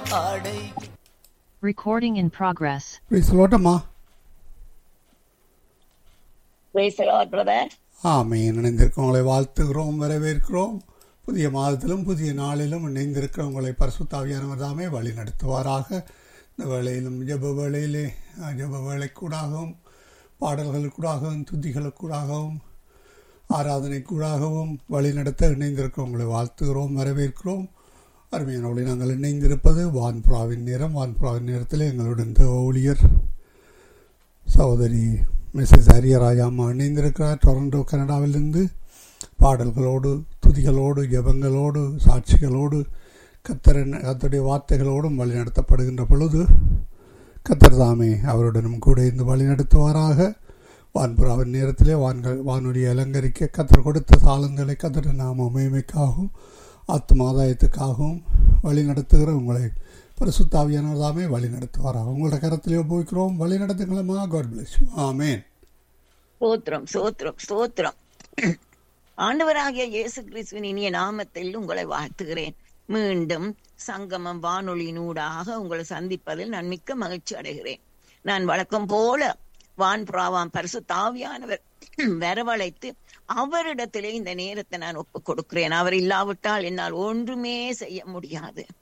ஆடை Recording in progress. சொல்லட்டம்மா Praise the Lord, brother. ஆமீன் இணைந்திருக்கிறவங்களை வாழ்த்துகிறோம் வரவேற்கிறோம் புதிய மாதத்திலும் புதிய நாளிலும் இணைந்திருக்கிறவங்களை பரிசுத்தாவியானவர் தாமே வழி நடத்துவாராக இந்த வேளையிலும் ஜெப வேளையிலே அஹ், ஜெப வேலைக்கூடாகவும் பாடல்களுக்கூடாகவும் துதிகளுக்கூடாகவும் ஆராதனைக்கூடாகவும் வழி நடத்த இணைந்திருக்கிறவங்களை வாழ்த்துகிறோம் வரவேற்கிறோம் அருமையானவர்களை நாங்கள் இணைந்திருப்பது வான்புறாவின் நேரம் வான்புறாவின் நேரத்தில் எங்களுடன் இந்த ஊழியர் சகோதரி மிஸ்ஸஸ் ஹரியராஜாம்மா இணைந்திருக்கிறார் டொரண்டோ கனடாவிலிருந்து பாடல்களோடு துதிகளோடு ஜெபங்களோடு சாட்சிகளோடு கத்தர் கத்தருடைய வார்த்தைகளோடும் வழிநடத்தப்படுகின்ற பொழுது கத்தர் தாமே அவருடனும் கூட இருந்து வழிநடத்துவாராக வான்புறாவின் நேரத்திலே வான்கள் வானொலி அலங்கரிக்க கத்தர் கொடுத்த தாளங்களை கத்தர் நாம மேமைக்காகவும் ஆத்மாதாயத்துக்காகவும் வழி நடத்துகிற உங்களை பரிசுத்தாவியானவர் தாமே வழி நடத்துவாராக உங்களோட கரத்திலே போய்க்கிறோம் வழி நடத்துங்களம்மா காட் பிளஸ் ஆமேன் ஸ்தோத்திரம் ஸ்தோத்திரம் ஸ்தோத்திரம் ஆண்டவராகிய இயேசு கிறிஸ்துவின் இனிய நாமத்தில் உங்களை வாழ்த்துகிறேன் மீண்டும் சங்கமம் வானொலியினூடாக உங்களை சந்திப்பதில் நான் மிக்க மகிழ்ச்சி அடைகிறேன் நான் வழக்கம் போல வான் புறாவாம் பரிசு தாவியானவர் வரவழைத்து அவரிடத்திலே இந்த நேரத்தை நான் ஒப்புக் கொடுக்கிறேன் அவர் இல்லாவிட்டால் என்னால் ஒன்றுமே செய்ய முடியாது